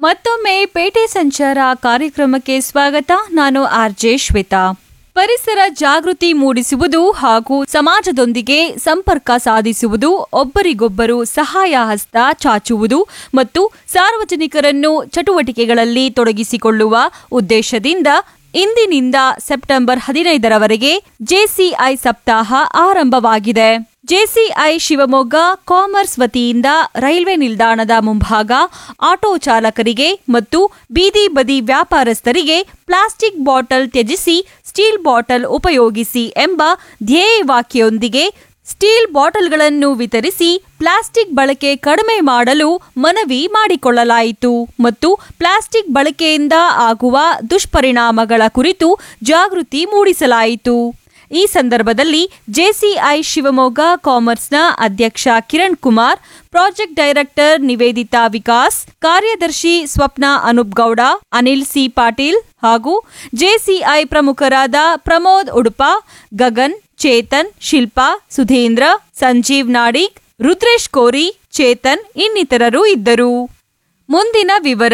ಮತ್ತೊಮ್ಮೆ ಪೇಟೆ ಸಂಚಾರ ಕಾರ್ಯಕ್ರಮಕ್ಕೆ ಸ್ವಾಗತ ನಾನು ಆರ್ಜೆ ಶ್ವೇತಾ ಪರಿಸರ ಜಾಗೃತಿ ಮೂಡಿಸುವುದು ಹಾಗೂ ಸಮಾಜದೊಂದಿಗೆ ಸಂಪರ್ಕ ಸಾಧಿಸುವುದು ಒಬ್ಬರಿಗೊಬ್ಬರು ಸಹಾಯ ಹಸ್ತ ಚಾಚುವುದು ಮತ್ತು ಸಾರ್ವಜನಿಕರನ್ನು ಚಟುವಟಿಕೆಗಳಲ್ಲಿ ತೊಡಗಿಸಿಕೊಳ್ಳುವ ಉದ್ದೇಶದಿಂದ ಇಂದಿನಿಂದ ಸೆಪ್ಟೆಂಬರ್ ಹದಿನೈದರವರೆಗೆ ಜೆಸಿಐ ಸಪ್ತಾಹ ಆರಂಭವಾಗಿದೆ ಜೆಸಿಐ ಶಿವಮೊಗ್ಗ ಕಾಮರ್ಸ್ ವತಿಯಿಂದ ರೈಲ್ವೆ ನಿಲ್ದಾಣದ ಮುಂಭಾಗ ಆಟೋ ಚಾಲಕರಿಗೆ ಮತ್ತು ಬೀದಿ ಬದಿ ವ್ಯಾಪಾರಸ್ಥರಿಗೆ ಪ್ಲಾಸ್ಟಿಕ್ ಬಾಟಲ್ ತ್ಯಜಿಸಿ ಸ್ಟೀಲ್ ಬಾಟಲ್ ಉಪಯೋಗಿಸಿ ಎಂಬ ಧ್ಯೇಯವಾಕ್ಯದೊಂದಿಗೆ ಸ್ಟೀಲ್ ಬಾಟಲ್ಗಳನ್ನು ವಿತರಿಸಿ ಪ್ಲಾಸ್ಟಿಕ್ ಬಳಕೆ ಕಡಿಮೆ ಮಾಡಲು ಮನವಿ ಮಾಡಿಕೊಳ್ಳಲಾಯಿತು ಮತ್ತು ಪ್ಲಾಸ್ಟಿಕ್ ಬಳಕೆಯಿಂದ ಆಗುವ ದುಷ್ಪರಿಣಾಮಗಳ ಕುರಿತು ಜಾಗೃತಿ ಮೂಡಿಸಲಾಯಿತು ಈ ಸಂದರ್ಭದಲ್ಲಿ ಜೆಸಿಐ ಶಿವಮೊಗ್ಗ ಕಾಮರ್ಸ್ನ ಅಧ್ಯಕ್ಷ ಕಿರಣ್ ಕುಮಾರ್ ಪ್ರಾಜೆಕ್ಟ್ ಡೈರೆಕ್ಟರ್ ನಿವೇದಿತಾ ವಿಕಾಸ್ ಕಾರ್ಯದರ್ಶಿ ಸ್ವಪ್ನ ಅನೂಪ್ ಗೌಡ ಅನಿಲ್ ಸಿ ಪಾಟೀಲ್ ಹಾಗೂ ಜೆಸಿಐ ಪ್ರಮುಖರಾದ ಪ್ರಮೋದ್ ಉಡುಪ ಗಗನ್ ಚೇತನ್ ಶಿಲ್ಪಾ ಸುಧೀಂದ್ರ ಸಂಜೀವ್ ನಾಡಿಗ್ ರುದ್ರೇಶ್ ಕೋರಿ ಚೇತನ್ ಇನ್ನಿತರರು ಇದ್ದರು ಮುಂದಿನ ವಿವರ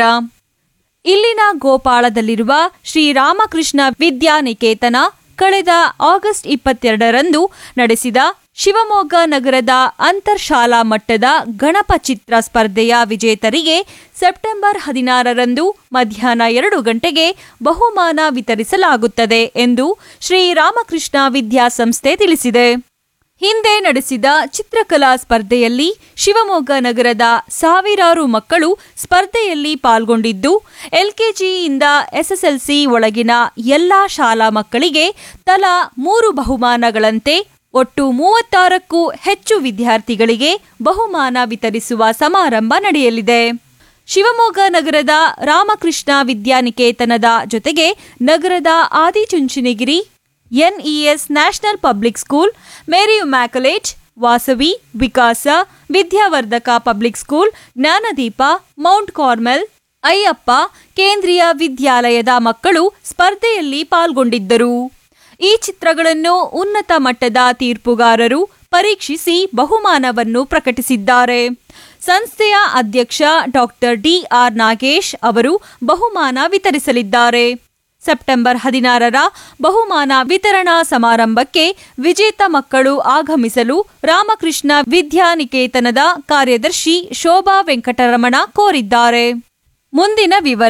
ಇಲ್ಲಿನ ಗೋಪಾಳದಲ್ಲಿರುವ ಶ್ರೀರಾಮಕೃಷ್ಣ ವಿದ್ಯಾನಿಕೇತನ ಕಳೆದ ಆಗಸ್ಟ್ ಇಪ್ಪತ್ತೆರಡರಂದು ನಡೆಸಿದ ಶಿವಮೊಗ್ಗ ನಗರದ ಅಂತರ್ಶಾಲಾ ಮಟ್ಟದ ಗಣಪ ಚಿತ್ರ ಸ್ಪರ್ಧೆಯ ವಿಜೇತರಿಗೆ ಸೆಪ್ಟೆಂಬರ್ ಹದಿನಾರರಂದು ಮಧ್ಯಾಹ್ನ ಎರಡು ಗಂಟೆಗೆ ಬಹುಮಾನ ವಿತರಿಸಲಾಗುತ್ತದೆ ಎಂದು ಶ್ರೀರಾಮಕೃಷ್ಣ ವಿದ್ಯಾಸಂಸ್ಥೆ ತಿಳಿಸಿದೆ ಹಿಂದೆ ನಡೆಸಿದ ಚಿತ್ರಕಲಾ ಸ್ಪರ್ಧೆಯಲ್ಲಿ ಶಿವಮೊಗ್ಗ ನಗರದ ಸಾವಿರಾರು ಮಕ್ಕಳು ಸ್ಪರ್ಧೆಯಲ್ಲಿ ಪಾಲ್ಗೊಂಡಿದ್ದು ಎಲ್ಕೆಜಿಯಿಂದ ಎಸ್ಎಸ್ಎಲ್ಸಿ ಒಳಗಿನ ಎಲ್ಲಾ ಶಾಲಾ ಮಕ್ಕಳಿಗೆ ತಲಾ ಮೂರು ಬಹುಮಾನಗಳಂತೆ ಒಟ್ಟು ಮೂವತ್ತಾರಕ್ಕೂ ಹೆಚ್ಚು ವಿದ್ಯಾರ್ಥಿಗಳಿಗೆ ಬಹುಮಾನ ವಿತರಿಸುವ ಸಮಾರಂಭ ನಡೆಯಲಿದೆ ಶಿವಮೊಗ್ಗ ನಗರದ ರಾಮಕೃಷ್ಣ ವಿದ್ಯಾನಿಕೇತನದ ಜೊತೆಗೆ ನಗರದ Adichunchanagiri NES national public school Mary Immaculate Vasavi Vikasa Vidyavardhaka public school Jnanadeepa Mount Carmel Ayyappa Kendriya ವಿದ್ಯಾಲಯದ ಮಕ್ಕಳು ಸ್ಪರ್ಧೆಯಲ್ಲಿ ಪಾಲ್ಗೊಂಡಿದ್ದರು ಈ ಚಿತ್ರಗಳನ್ನು ಉನ್ನತ ಮಟ್ಟದ ತೀರ್ಪುಗಾರರು ಪರೀಕ್ಷಿಸಿ ಬಹುಮಾನವನ್ನು ಪ್ರಕಟಿಸಿದ್ದಾರೆ ಸಂಸ್ಥೆಯ ಅಧ್ಯಕ್ಷ ಡಾಕ್ಟರ್ ಡಿಆರ್ ನಾಗೇಶ್ ಅವರು ಬಹುಮಾನ ವಿತರಿಸಲಿದ್ದಾರೆ ಸೆಪ್ಟೆಂಬರ್ ಹದಿನಾರರ ಬಹುಮಾನ ವಿತರಣಾ ಸಮಾರಂಭಕ್ಕೆ ವಿಜೇತ ಮಕ್ಕಳು ಆಗಮಿಸಲು ರಾಮಕೃಷ್ಣ ವಿದ್ಯಾನಿಕೇತನದ ಕಾರ್ಯದರ್ಶಿ ಶೋಭಾ ವೆಂಕಟರಮಣ ಕೋರಿದ್ದಾರೆ ಮುಂದಿನ ವಿವರ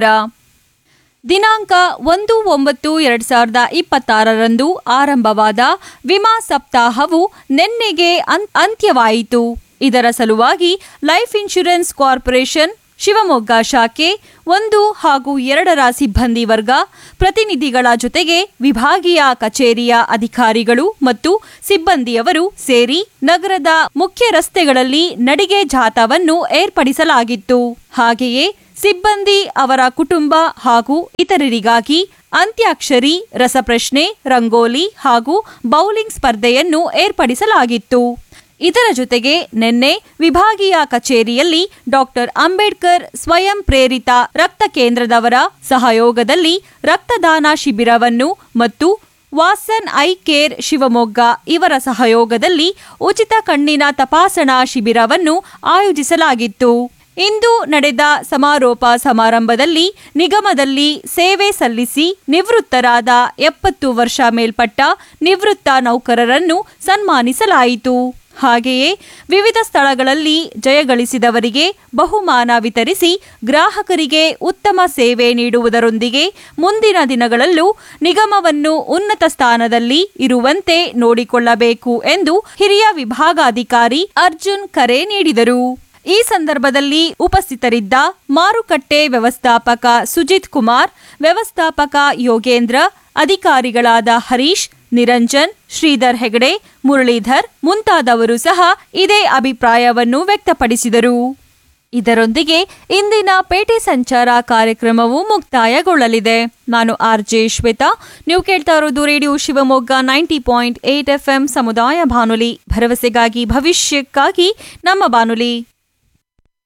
ದಿನಾಂಕ ಒಂದು ಒಂಬತ್ತು ಎರಡ್ ಸಾವಿರದ ಇಪ್ಪತ್ತಾರರಂದು ಆರಂಭವಾದ ವಿಮಾ ಸಪ್ತಾಹವು ನಿನ್ನೆಗೆ ಅಂ- ಅಂತ್ಯವಾಯಿತು ಇದರ ಸಲುವಾಗಿ ಲೈಫ್ ಇನ್ಶೂರೆನ್ಸ್ ಕಾರ್ಪೊರೇಷನ್ ಶಿವಮೊಗ್ಗ ಶಾಖೆ ಒಂದು ಹಾಗೂ ಎರಡರ ಸಿಬ್ಬಂದಿ ವರ್ಗ ಪ್ರತಿನಿಧಿಗಳ ಜೊತೆಗೆ ವಿಭಾಗೀಯ ಕಚೇರಿಯ ಅಧಿಕಾರಿಗಳು ಮತ್ತು ಸಿಬ್ಬಂದಿಯವರು ಸೇರಿ ನಗರದ ಮುಖ್ಯ ರಸ್ತೆಗಳಲ್ಲಿ ನಡಿಗೆ ಜಾಥಾವನ್ನು ಏರ್ಪಡಿಸಲಾಗಿತ್ತು ಹಾಗೆಯೇ ಸಿಬ್ಬಂದಿ ಅವರ ಕುಟುಂಬ ಹಾಗೂ ಇತರರಿಗಾಗಿ ಅಂತ್ಯಾಕ್ಷರಿ ರಸಪ್ರಶ್ನೆ ರಂಗೋಲಿ ಹಾಗೂ ಬೌಲಿಂಗ್ ಸ್ಪರ್ಧೆಯನ್ನು ಏರ್ಪಡಿಸಲಾಗಿತ್ತು ಇದರ ಜೊತೆಗೆ ನಿನ್ನೆ ವಿಭಾಗೀಯ ಕಚೇರಿಯಲ್ಲಿ ಡಾಕ್ಟರ್ ಅಂಬೇಡ್ಕರ್ ಸ್ವಯಂ ಪ್ರೇರಿತ ರಕ್ತ ಕೇಂದ್ರದವರ ಸಹಯೋಗದಲ್ಲಿ ರಕ್ತದಾನ ಶಿಬಿರವನ್ನು ಮತ್ತು ವಾಸನ್ ಐ ಕೇರ್ ಶಿವಮೊಗ್ಗ ಇವರ ಸಹಯೋಗದಲ್ಲಿ ಉಚಿತ ಕಣ್ಣಿನ ತಪಾಸಣಾ ಶಿಬಿರವನ್ನು ಆಯೋಜಿಸಲಾಗಿತ್ತು ಇಂದು ನಡೆದ ಸಮಾರೋಪ ಸಮಾರಂಭದಲ್ಲಿ ನಿಗಮದಲ್ಲಿ ಸೇವೆ ಸಲ್ಲಿಸಿ ನಿವೃತ್ತರಾದ ಎಪ್ಪತ್ತು ವರ್ಷ ಮೇಲ್ಪಟ್ಟ ನಿವೃತ್ತ ನೌಕರರನ್ನು ಸನ್ಮಾನಿಸಲಾಯಿತು ಹಾಗೆಯೇ ವಿವಿಧ ಸ್ಥಳಗಳಲ್ಲಿ ಜಯಗಳಿಸಿದವರಿಗೆ ಬಹುಮಾನ ವಿತರಿಸಿ ಗ್ರಾಹಕರಿಗೆ ಉತ್ತಮ ಸೇವೆ ನೀಡುವುದರೊಂದಿಗೆ ಮುಂದಿನ ದಿನಗಳಲ್ಲೂ ನಿಗಮವನ್ನು ಉನ್ನತ ಸ್ಥಾನದಲ್ಲಿ ಇರುವಂತೆ ನೋಡಿಕೊಳ್ಳಬೇಕು ಎಂದು ಹಿರಿಯ ವಿಭಾಗಾಧಿಕಾರಿ ಅರ್ಜುನ್ ಕರೆ ನೀಡಿದರು ಈ ಸಂದರ್ಭದಲ್ಲಿ ಉಪಸ್ಥಿತರಿದ್ದ ಮಾರುಕಟ್ಟೆ ವ್ಯವಸ್ಥಾಪಕ ಸುಜಿತ್ ಕುಮಾರ್ ವ್ಯವಸ್ಥಾಪಕ ಯೋಗೇಂದ್ರ ಅಧಿಕಾರಿಗಳಾದ ಹರೀಶ್ ನಿರಂಜನ್ ಶ್ರೀಧರ್ ಹೆಗಡೆ ಮುರಳೀಧರ್ ಮುಂತಾದವರು ಸಹ ಇದೇ ಅಭಿಪ್ರಾಯವನ್ನು ವ್ಯಕ್ತಪಡಿಸಿದರು ಇದರೊಂದಿಗೆ ಇಂದಿನ ಪೇಟೆ ಸಂಚಾರ ಕಾರ್ಯಕ್ರಮವು ಮುಕ್ತಾಯಗೊಳ್ಳಲಿದೆ ನಾನು ಆರ್ ಜೆ ಶ್ವೇತಾ ನೀವು ಕೇಳ್ತಾ ಇರೋದು radio Shivamogga ninety point eight F ಸಮುದಾಯ ಬಾನುಲಿ ಭರವಸೆಗಾಗಿ ಭವಿಷ್ಯಕ್ಕಾಗಿ ನಮ್ಮ ಬಾನುಲಿ